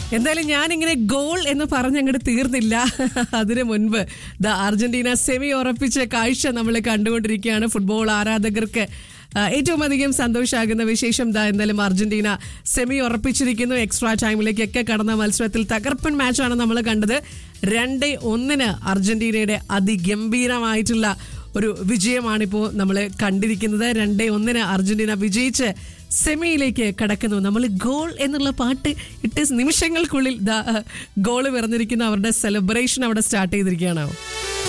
എന്തായാലും ഞാനിങ്ങനെ ഗോൾ എന്ന് പറഞ്ഞ് അങ്ങോട്ട് തീർന്നില്ല അതിനു മുൻപ് ദ അർജന്റീന സെമി ഉറപ്പിച്ച കാഴ്ച നമ്മൾ കണ്ടുകൊണ്ടിരിക്കുകയാണ് ഫുട്ബോൾ ആരാധകർക്ക് ആ, ഏറ്റവും അധികം സന്തോഷമാകുന്ന വിശേഷം ദാ എന്തായാലും അർജന്റീന സെമി ഉറപ്പിച്ചിരിക്കുന്നു എക്സ്ട്രാ ടൈമിലേക്കൊക്കെ കടന്ന മത്സരത്തിൽ തകർപ്പൻ മാച്ചാണ് നമ്മൾ കണ്ടത് രണ്ട് ഒന്നിന് അർജന്റീനയുടെ അതിഗംഭീരമായിട്ടുള്ള ഒരു വിജയമാണിപ്പോൾ നമ്മൾ കണ്ടിരിക്കുന്നത് രണ്ടേ ഒന്നിന് അർജന്റീന വിജയിച്ച് സെമിയിലേക്ക് കടക്കുന്നു നമ്മൾ ഗോൾ എന്നുള്ള പാട്ട് ഇട്ട് നിമിഷങ്ങൾക്കുള്ളിൽ ദാ ഗോള് പിറന്നിരിക്കുന്ന അവരുടെ സെലിബ്രേഷൻ അവിടെ സ്റ്റാർട്ട് ചെയ്തിരിക്കുകയാണ്